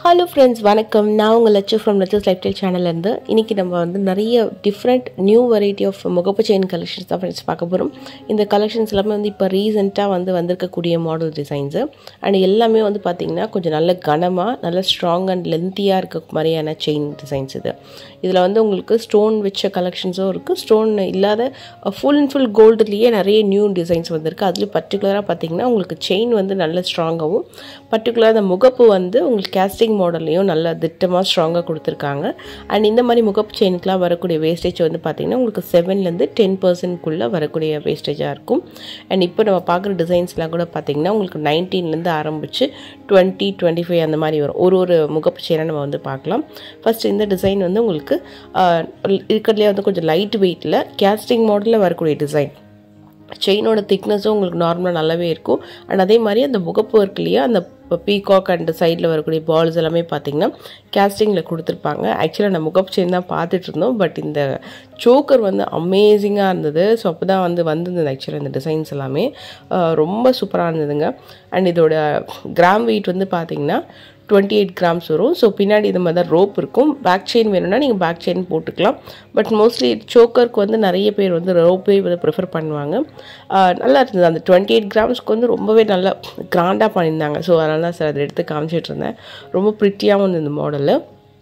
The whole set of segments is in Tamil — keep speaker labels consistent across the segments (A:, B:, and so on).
A: ஹலோ ஃப்ரெண்ட்ஸ் வணக்கம் நான் உங்கள் Lakshu from Lakshu's lifestyle சேனல்லேருந்து இன்றைக்கி நம்ம வந்து நிறைய டிஃப்ரெண்ட் நியூ வெரைட்டி ஆஃப் முகப்பு செயின் கலெக்ஷன்ஸ் தான் ஃப்ரெண்ட்ஸ் பார்க்க போகிறோம் இந்த கலெக்ஷன்ஸ் எல்லாமே வந்து இப்போ ரீசெண்டாக வந்து வந்திருக்கக்கூடிய மாடல் டிசைன்ஸு அண்ட் எல்லாமே வந்து பார்த்திங்கன்னா கொஞ்சம் நல்ல கனமாக நல்ல ஸ்ட்ராங் அண்ட் லென்த்தியாக இருக்க மாதிரியான செயின் டிசைன்ஸ் இது இதில் வந்து உங்களுக்கு ஸ்டோன் வச்ச கலெக்ஷன்ஸும் இருக்குது ஸ்டோன் இல்லாத ஃபுல் அண்ட் ஃபுல் கோல்டுலேயே நிறைய நியூ டிசைன்ஸ் வந்திருக்கு அதுலேயும் பர்டிகுலராக பார்த்தீங்கன்னா உங்களுக்கு செயின் வந்து நல்ல ஸ்ட்ராங்காகவும் பர்டிகுலராக அந்த முகப்பு வந்து உங்களுக்கு கேஸ்டிங் மாடல்லையும் நல்ல திட்டமாக ஸ்ட்ராங்காக கொடுத்துருக்காங்க அண்ட் இந்த மாதிரி முகப்பு செயினுக்குலாம் வரக்கூடிய வேஸ்டேஜ் வந்து பார்த்திங்கன்னா உங்களுக்கு செவன்லேருந்து டென் பர்சன்ட்குள்ளே வரக்கூடிய வேஸ்டேஜாக இருக்கும் அண்ட் இப்போ நம்ம பார்க்குற டிசைன்ஸ்லாம் கூட பார்த்திங்கன்னா உங்களுக்கு நைன்டீன்லேருந்து ஆரம்பித்து டுவெண்ட்டி டுவெண்ட்டி ஃபைவ் அந்த மாதிரி வரும் ஒரு ஒரு முகப்பு செயினை நம்ம வந்து பார்க்கலாம் ஃபஸ்ட் இந்த டிசைன் வந்து உங்களுக்கு இருக்கிறதுலே வந்து கொஞ்சம் லைட் வெயிட்டில் கேஸ்டிங் மாடலில் வரக்கூடிய டிசைன் செயினோட திக்னஸும் உங்களுக்கு நார்மலாக நல்லாவே இருக்கும் அண்ட் அதே மாதிரி அந்த முகப்பு இருக்கு இல்லையா அந்த இப்போ பீகாக் அண்ட் சைடில் வரக்கூடிய பால்ஸ் எல்லாமே பார்த்தீங்கன்னா கேஸ்டிங்கில் கொடுத்துருப்பாங்க ஆக்சுவலாக நான் முகப்பு செயின் தான் பார்த்துட்டு இருந்தோம் பட் இந்த சோக்கர் வந்து அமேசிங்காக இருந்தது ஸோ அப்போ தான் வந்து வந்திருந்தது ஆக்சுவலாக இந்த டிசைன்ஸ் எல்லாமே ரொம்ப சூப்பராக இருந்ததுங்க அண்ட் இதோட கிராம் வெயிட் வந்து பார்த்திங்கன்னா டுவெண்ட்டி எயிட் கிராம்ஸ் வரும் ஸோ பின்னாடி இது மாதிரி தான் ரோப் இருக்கும் பேக் செயின் வேணும்னா நீங்கள் பேக் செயின் போட்டுக்கலாம் பட் மோஸ்ட்லி சோக்கருக்கு வந்து நிறைய பேர் வந்து ரோப்பே வந்து ப்ரிஃபர் பண்ணுவாங்க நல்லா இருந்தது அந்த டுவெண்ட்டி எயிட் கிராம்ஸ்க்கு வந்து ரொம்பவே நல்லா கிராண்டாக பண்ணியிருந்தாங்க ஸோ அதனால தான் சார் அதை எடுத்து காமிச்சிட்டு இருந்தேன் ரொம்ப ப்ரிட்டியாகவும் இருந்தது இந்த மாடலு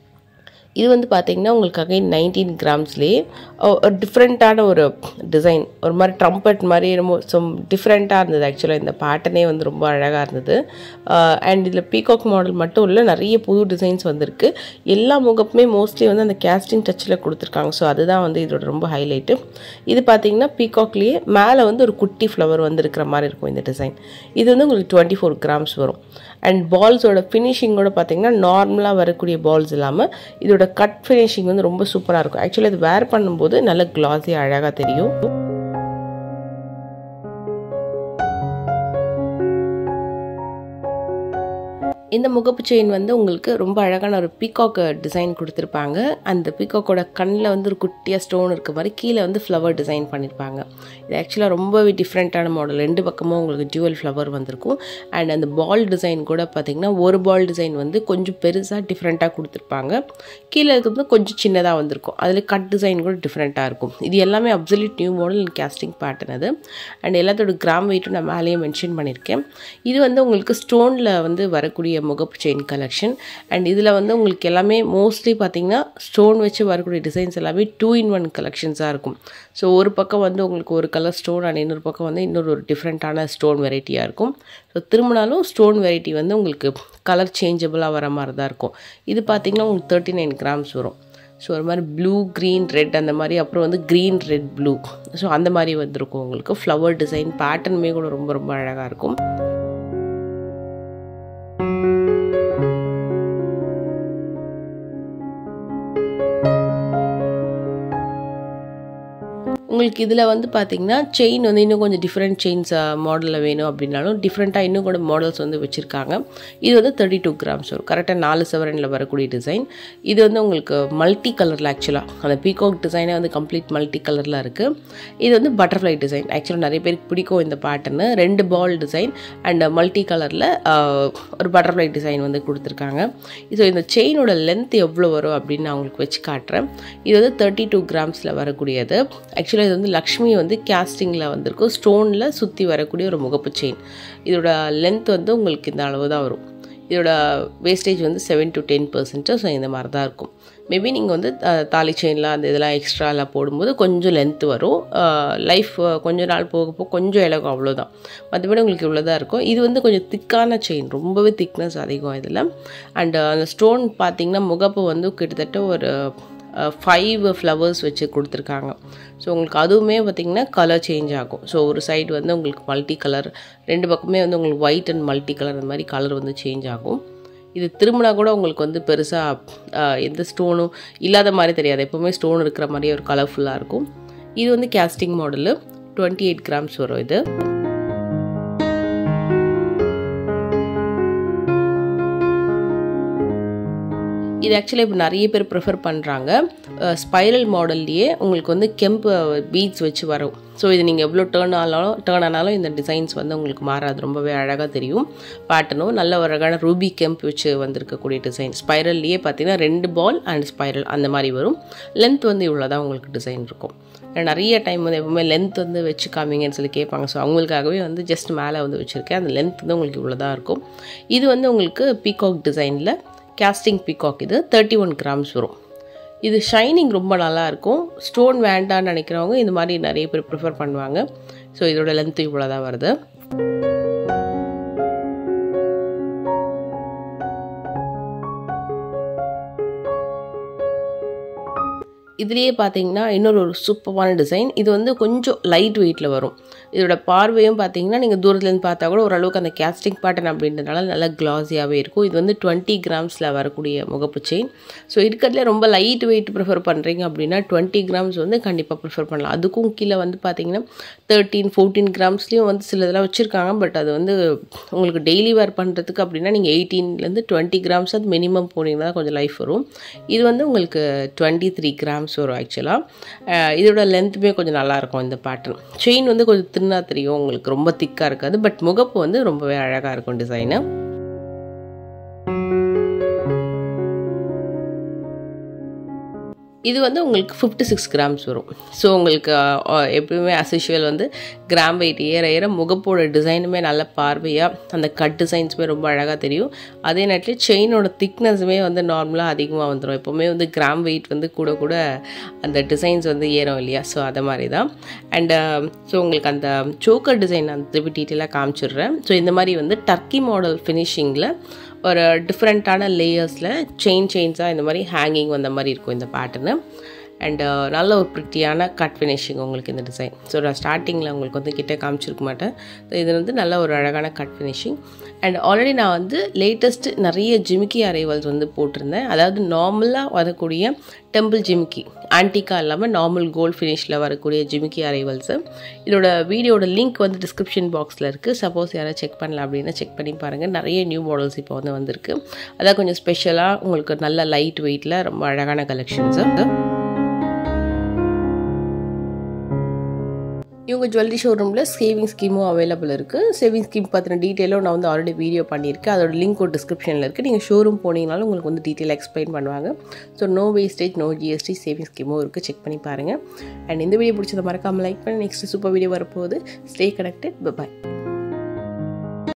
A: இது வந்து பார்த்திங்கன்னா உங்களுக்கு அகைன் நைன்டீன் கிராம்ஸ்லேயே ஒரு டிஃப்ரெண்ட்டான ஒரு டிசைன் ஒரு மாதிரி ட்ரம்பட் மாதிரி ரொம்ப சம் டிஃப்ரெண்ட்டாக இருந்தது ஆக்சுவலாக இந்த பேட்டர்னே வந்து ரொம்ப அழகாக இருந்தது அண்ட் இதில் பீகாக் மாடல் மட்டும் இல்லை நிறைய புது டிசைன்ஸ் வந்திருக்கு எல்லா முகப்புமே மோஸ்ட்லி வந்து அந்த கேஸ்டிங் டச்சில் கொடுத்துருக்காங்க ஸோ அதுதான் வந்து இதோட ரொம்ப ஹைலைட்டு இது பார்த்திங்கன்னா பீகாக்லேயே மேலே வந்து ஒரு குட்டி ஃப்ளவர் வந்துருக்கிற மாதிரி இருக்கும் இந்த டிசைன் இது வந்து உங்களுக்கு டுவெண்ட்டி ஃபோர் கிராம்ஸ் வரும் அண்ட் பால்ஸோட ஃபினிஷிங்கோட பார்த்திங்கன்னா நார்மலாக வரக்கூடிய பால்ஸ் இல்லாமல் இதோட கட் ஃபினிஷிங் வந்து ரொம்ப சூப்பராக இருக்கும் ஆக்சுவலி இது வேர் பண்ணும்போது நல்ல கிளாஸி அழகாக தெரியும் இந்த முகப்பு செயின் வந்து உங்களுக்கு ரொம்ப அழகான ஒரு பீகாக் டிசைன் கொடுத்துருப்பாங்க அந்த பீகாக்கோட கண்ணில் வந்து ஒரு குட்டியாக ஸ்டோன் இருக்க மாதிரி கீழே வந்து ஃப்ளவர் டிசைன் பண்ணியிருப்பாங்க இது ஆக்சுவலாக ரொம்பவே டிஃப்ரெண்ட்டான மாடல் ரெண்டு பக்கமும் உங்களுக்கு ஜுவல் ஃப்ளவர் வந்திருக்கும் அண்ட் அந்த பால் டிசைன் கூட பார்த்திங்கன்னா ஒரு பால் டிசைன் வந்து கொஞ்சம் பெருசாக டிஃப்ரெண்ட்டாக கொடுத்துருப்பாங்க கீழே இருக்கிறது கொஞ்சம் சின்னதாக வந்திருக்கும் அதில் கட் டிசைன் கூட டிஃப்ரெண்ட்டாக இருக்கும் இது எல்லாமே absolute new model and casting pattern அது அண்ட் எல்லாத்தோட கிராம் வெயிட்டும் நான் மேலேயே மென்ஷன் பண்ணியிருக்கேன் இது வந்து உங்களுக்கு ஸ்டோனில் வந்து வரக்கூடிய முகப்பு செயின் கலெக்ஷன் அண்ட் இதில் வந்து உங்களுக்கு எல்லாமே மோஸ்ட்லி பார்த்தீங்கன்னா ஸ்டோன் வச்சு வரக்கூடிய டிசைன்ஸ் எல்லாமே டூ இன் ஒன் கலெக்ஷன்ஸாக இருக்கும் ஸோ ஒரு பக்கம் வந்து உங்களுக்கு ஒரு கலர் ஸ்டோன் அண்ட் இன்னொரு பக்கம் வந்து இன்னொரு ஒரு டிஃப்ரெண்ட்டான ஸ்டோன் வெரைட்டியாக இருக்கும் ஸோ திரும்பினாலும் ஸ்டோன் வெரைட்டி வந்து உங்களுக்கு கலர் சேஞ்சபிளாக வர மாதிரி தான் இருக்கும் இது பார்த்திங்கன்னா உங்களுக்கு தேர்ட்டி நைன் கிராம்ஸ் வரும் ஸோ ஒரு மாதிரி ப்ளூ க்ரீன் ரெட் அந்த மாதிரி அப்புறம் வந்து க்ரீன் ரெட் ப்ளூ ஸோ அந்த மாதிரி வந்திருக்கும் உங்களுக்கு ஃப்ளவர் டிசைன் பேட்டர்னுமே கூட ரொம்ப ரொம்ப அழகாக இருக்கும் உங்களுக்கு இதில் வந்து பார்த்தீங்கன்னா செயின் வந்து இன்னும் கொஞ்சம் டிஃப்ரெண்ட் செயின்ஸ் மாடலில் வேணும் அப்படின்னாலும் டிஃப்ரெண்ட்டாக இன்னும் கூட மாடல்ஸ் வந்து வச்சுருக்காங்க இது வந்து தேர்ட்டி டூ கிராம்ஸ் வரும் கரெக்டாக நாலு செவரனில் வரக்கூடிய டிசைன் இது வந்து உங்களுக்கு மல்டி கலரில் ஆக்சுவலாக அந்த பீகாக் டிசைனே வந்து கம்ப்ளீட் மல்டி கலரில் இருக்குது இது வந்து பட்டர்ஃப்ளை டிசைன் ஆக்சுவலாக நிறைய பேருக்கு பிடிக்கும் இந்த பேட்டர்னு ரெண்டு பால் டிசைன் அண்ட் மல்டி கலரில் ஒரு பட்டர்ஃப்ளை டிசைன் வந்து கொடுத்துருக்காங்க ஸோ இந்த செயினோட லென்த் எவ்வளோ வரும் அப்படின்னு நான் உங்களுக்கு வச்சு காட்டுறேன் இது வந்து தேர்ட்டி டூ கிராம்ஸில் வரக்கூடியது ஆக்சுவலாக இது வந்து லக்ஷ்மி வந்து கேஸ்டிங்கில் வந்திருக்கும் ஸ்டோனில் சுற்றி வரக்கூடிய ஒரு முகப்பு செயின் இதோட லென்த் வந்து உங்களுக்கு இந்த அளவு தான் வரும் இதோட வேஸ்டேஜ் வந்து seven to ten percent so இந்த மாதிரி தான் இருக்கும் மேபி நீங்கள் வந்து தாலி செயின்லாம் அந்த இதெல்லாம் எக்ஸ்ட்ராலாம் போடும்போது கொஞ்சம் லென்த் வரும் லைஃப் கொஞ்ச நாள் போக போக கொஞ்சம் இலகும் அவ்வளோதான் மற்றபடி உங்களுக்கு இவ்வளோ தான் இருக்கும் இது வந்து கொஞ்சம் திக்கான செயின் ரொம்பவே திக்னஸ் அதிகம் இதில் அண்ட் அந்த ஸ்டோன் பார்த்திங்கன்னா முகப்பு வந்து கிட்டத்தட்ட ஒரு ஃபைவ் ஃப்ளவர்ஸ் வச்சு கொடுத்துருக்காங்க ஸோ உங்களுக்கு அதுவுமே பார்த்திங்கன்னா கலர் சேஞ்ச் ஆகும் ஸோ ஒரு சைடு வந்து உங்களுக்கு மல்டி கலர் ரெண்டு பக்கமே வந்து உங்களுக்கு ஒயிட் அண்ட் மல்டி கலர் அந்த மாதிரி கலர் வந்து சேஞ்ச் ஆகும் இது திரும்பினா கூட உங்களுக்கு வந்து பெருசாக எந்த ஸ்டோனும் இல்லாத மாதிரி தெரியாது எப்போவுமே ஸ்டோன் இருக்கிற மாதிரியே ஒரு கலர்ஃபுல்லாக இருக்கும் இது வந்து casting model twenty eight grams வரும் இது இது ஆக்சுவலாக இப்போ நிறைய பேர் ப்ரிஃபர் பண்ணுறாங்க ஸ்பைரல் மாடல்லையே உங்களுக்கு வந்து கெம்பு பீட்ஸ் வச்சு வரும் ஸோ இது நீங்கள் எவ்வளோ டேர்ன் ஆனாலும் டேர்ன் ஆனாலும் இந்த டிசைன்ஸ் வந்து உங்களுக்கு மாறாது ரொம்பவே அழகாக தெரியும் பேட்டர்னும் நல்ல ஒரு அழகான ரூபி கெம்ப் வச்சு வந்திருக்கக்கூடிய டிசைன் ஸ்பைரல்லையே பார்த்தீங்கன்னா ரெண்டு பால் அண்ட் ஸ்பைரல் அந்த மாதிரி வரும் லென்த் வந்து இவ்வளோ தான் உங்களுக்கு டிசைன் இருக்கும் நிறைய டைம் வந்து எப்பவுமே லென்த் வந்து வச்சு காமிங்கன்னு சொல்லி கேட்பாங்க ஸோ அவங்களுக்காகவே வந்து ஜஸ்ட் மேலே வந்து வச்சுருக்கேன் அந்த லென்த் வந்து உங்களுக்கு இவ்வளோ தான் இருக்கும் இது வந்து உங்களுக்கு பீகாக் டிசைனில் கேஸ்டிங் பீகாக் இது தேர்ட்டி ஒன் கிராம்ஸ் வரும் இது ஷைனிங் ரொம்ப நல்லா இருக்கும் ஸ்டோன் வேண்டான்னு நினைக்கிறவங்க இந்த மாதிரி நிறைய பேர் ப்ரிஃபர் பண்ணுவாங்க ஸோ இதோட லென்த்து இவ்வளோ தான் வருது இதுலேயே பார்த்தீங்கன்னா இன்னொரு ஒரு சூப்பரான டிசைன் இது வந்து கொஞ்சம் லைட் வெயிட்டில் வரும் இதோட பார்வையும் பார்த்தீங்கன்னா நீங்கள் தூரத்துலேருந்து பார்த்தா கூட ஓரளவுக்கு அந்த கேஸ்டிங் பேட்டர்ன் அப்படின்றதுனால நல்லா கிளாஸியாகவே இருக்கும் இது வந்து டுவெண்ட்டி கிராம்ஸில் வரக்கூடிய முகப்பு செயின் ஸோ இருக்கிறதுல ரொம்ப லைட் வெயிட் ப்ரிஃபர் பண்ணுறீங்க அப்படின்னா டுவெண்ட்டி கிராம்ஸ் வந்து கண்டிப்பாக ப்ரிஃபர் பண்ணலாம் அதுக்கும் கீழே வந்து பார்த்தீங்கன்னா தேர்ட்டீன் ஃபோர்டீன் கிராம்ஸ்லேயும் வந்து சில இதெல்லாம் வச்சுருக்காங்க பட் அது வந்து உங்களுக்கு டெய்லி வேர் பண்ணுறதுக்கு அப்படின்னா நீங்கள் எயிட்டீன்லேருந்து டுவெண்ட்டி கிராம்ஸ் அது மினிமம் போனீங்கன்னா கொஞ்சம் லைஃப் வரும் இது வந்து உங்களுக்கு டுவெண்ட்டி த்ரீ கிராம்ஸ் வரும் ஆக்சுவலாக இதோட லென்த்துமே கொஞ்சம் நல்லாயிருக்கும் இந்த பேட்டர்ன் செயின் வந்து கொஞ்சம் தின்னாக தெரியும் உங்களுக்கு ரொம்ப திக்காக இருக்காது பட் முகப்பு வந்து ரொம்பவே அழகாக இருக்கும் டிசைனு இது வந்து உங்களுக்கு ஃபிஃப்டி சிக்ஸ் கிராம்ஸ் வரும் ஸோ உங்களுக்கு எப்பயுமே அசிஷுவல் வந்து கிராம் வெயிட் ஏற ஏற முகப்போட டிசைனுமே நல்ல பார்வையாக அந்த கட் டிசைன்ஸுமே ரொம்ப அழகாக தெரியும் அதே நேரத்தில் செயினோட திக்னஸுமே வந்து நார்மலாக அதிகமாக வந்துடும் எப்போவுமே வந்து கிராம் வெயிட் வந்து கூட கூட அந்த டிசைன்ஸ் வந்து ஏறும் இல்லையா ஸோ அதை மாதிரி தான் அண்டு ஸோ உங்களுக்கு அந்த சோக்கர் டிசைன் அந்த திருப்பி டீட்டெயிலாக காமிச்சிடுறேன் ஸோ இந்த மாதிரி வந்து டர்க்கி மாடல் ஃபினிஷிங்கில் ஒரு டிஃப்ரெண்ட்டான லேயர்ஸில் செயின் செயின்ஸாக இந்த மாதிரி ஹேங்கிங் வந்த மாதிரி இருக்கும் இந்த பேட்டர்னு அண்டு நல்ல ஒரு ப்ரிட்டியான கட் ஃபினிஷிங் உங்களுக்கு இந்த டிசைன் ஸோ நான் ஸ்டார்டிங்கில் உங்களுக்கு வந்து கிட்டே காமிச்சிருக்க மாட்டேன் ஸோ இது வந்து நல்ல ஒரு அழகான கட் ஃபினிஷிங் அண்ட் ஆல்ரெடி நான் வந்து லேட்டஸ்ட்டு நிறைய ஜிமிக்கி அரைவல்ஸ் வந்து போட்டிருந்தேன் அதாவது நார்மலாக வரக்கூடிய டெம்பிள் ஜிமிக்கி ஆன்டிக்கா இல்லாமல் நார்மல் கோல்ட் ஃபினிஷில் வரக்கூடிய ஜிமிக்கி அரைவல்ஸு இதோட வீடியோட லிங்க் வந்து டிஸ்கிரிப்ஷன் பாக்ஸில் இருக்குது சப்போஸ் யாராவது செக் பண்ணல அப்படின்னா செக் பண்ணி பாருங்கள் நிறைய நியூ மாடல்ஸ் இப்போ வந்து வந்திருக்கு அதான் கொஞ்சம் ஸ்பெஷலாக உங்களுக்கு நல்ல லைட் வெயிட்டில் ரொம்ப அழகான கலெக்ஷன்ஸு இவங்க ஜுவல்லரி ஷோரூமில் சேவிங் ஸ்கீமும் அவைலபிள் இருக்குது சேவிங் ஸ்கீம் பற்றின டீட்டெயிலும் நான் வந்து ஆல்ரெடி வீடியோ பண்ணியிருக்கேன் அதோட லிங்க் ஒரு டிஸ்கிரிப்ஷனில் இருக்குது நீங்கள் ஷோரூம் போனீங்கனாலும் உங்களுக்கு வந்து டீட்டெயில் எக்ஸ்பிளைன் பண்ணுவாங்க so no wastage no GST saving ஸ்கீமும் இருக்குது செக் பண்ணி பாருங்கள் அண்ட் இந்த வீடியோ பிடிச்சதை மறக்காமல் லைக் பண்ணி நெக்ஸ்ட் சூப்பர் வீடியோ வரப்போகுது ஸ்டே கனெக்டட் பாய்